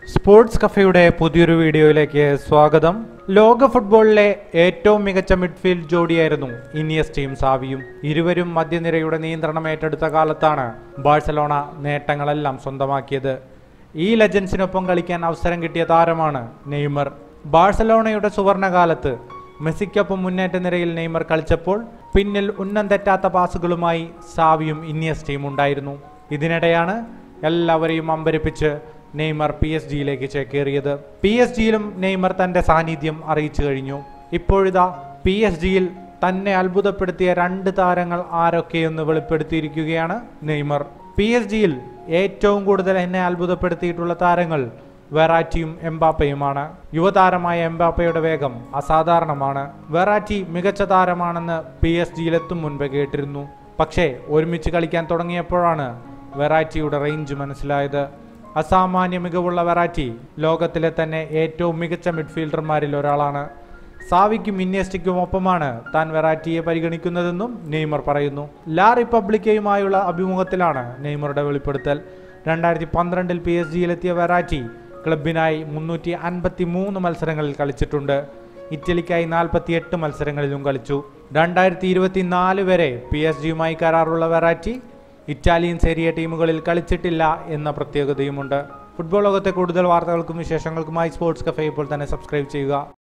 sports കഫയുടെ പുതിയൊരു വീഡിയോയിലേക്ക് സ്വാഗതം ലോക ഫുട്ബോളിലെ ഏറ്റവും മികച്ച മിഡ്ഫീൽഡ് ജോഡിയായിരുന്നു ഇനിയസ്റ്റയും സാവിയും ഇരുവരും മധ്യനിരയുടെ നിയന്ത്രണം ഏറ്റെടുത്ത കാലത്താണ് ബാഴ്സലോണ നേട്ടങ്ങളെല്ലാം സ്വന്തമാക്കിയത് ഈ ലെജൻസിനൊപ്പം കളിക്കാൻ അവസരം കിട്ടിയ താരമാണ് നെയ്മർ ബാഴ്സലോണയുടെ സുവർണകാലത്ത് മെസ്സിക്കൊപ്പം മുന്നേറ്റ നിരയിൽ നെയ്മർ കളിച്ചപ്പോൾ പിന്നിൽ ഉന്നം തെറ്റാത്ത പാസുകളുമായി സാവിയും ഇനിയസ്റ്റയും ഉണ്ടായിരുന്നു ഇതിനിടെയാണ് എല്ലാവരെയും അമ്പരിപ്പിച്ച് നെയ്മർ പി എസ് ജിയിലേക്ക് ചേക്കേറിയത് പി എസ് ജിയിലും നെയ്മർ തന്റെ സാന്നിധ്യം അറിയിച്ചു കഴിഞ്ഞു ഇപ്പോഴിതാ പി എസ് ജിയിൽ തന്നെ അത്ഭുതപ്പെടുത്തിയ രണ്ട് താരങ്ങൾ ആരൊക്കെയെന്ന് വെളിപ്പെടുത്തിയിരിക്കുകയാണ് നെയ്മർ പി എസ് ജിയിൽ ഏറ്റവും കൂടുതൽ എന്നെ അത്ഭുതപ്പെടുത്തിയിട്ടുള്ള താരങ്ങൾ വെറാറ്റിയും എംബാപ്പയുമാണ് യുവതാരമായ എംബാപ്പയുടെ വേഗം അസാധാരണമാണ് വെറാറ്റി മികച്ച താരമാണെന്ന് പി എസ് ജിയിലെത്തും മുൻപ് കേട്ടിരുന്നു പക്ഷേ ഒരുമിച്ച് കളിക്കാൻ തുടങ്ങിയപ്പോഴാണ് വെറാറ്റിയുടെ റേഞ്ച് മനസ്സിലായത് അസാമാന്യ മികവുള്ള വെറാറ്റി ലോകത്തിലെ തന്നെ ഏറ്റവും മികച്ച മിഡ്ഫീൽഡർമാരിൽ ഒരാളാണ് സാവിക്കും ഇന്യസ്റ്റിക്കും ഒപ്പമാണ് താൻ വെറാറ്റിയെ പരിഗണിക്കുന്നതെന്നും നെയ്മർ പറയുന്നു ലാ റിപ്പബ്ലിക്കയുമായുള്ള അഭിമുഖത്തിലാണ് നെയ്മറുടെ വെളിപ്പെടുത്തൽ രണ്ടായിരത്തി പന്ത്രണ്ടിൽ പി എസ് ജിയിലെത്തിയ വെറാറ്റി ക്ലബിനായി മുന്നൂറ്റി അൻപത്തി മൂന്ന് മത്സരങ്ങളിൽ കളിച്ചിട്ടുണ്ട് ഇറ്റലിക്കായി നാൽപ്പത്തി എട്ട് മത്സരങ്ങളിലും കളിച്ചു രണ്ടായിരത്തി ഇരുപത്തിനാല് വരെ പി എസ് ജിയുമായി കരാറുള്ള വെറാറ്റി ഇറ്റാലിയൻ സെരിയ ടീമുകളിൽ കളിച്ചിട്ടില്ല എന്ന പ്രത്യേകതയുമുണ്ട് ഫുട്ബോൾ ലോകത്തെ കൂടുതൽ വാർത്തകൾക്കും വിശേഷങ്ങൾക്കുമായി സ്പോർട്സ് കഫേ ഇപ്പോൾ തന്നെ സബ്സ്ക്രൈബ് ചെയ്യുക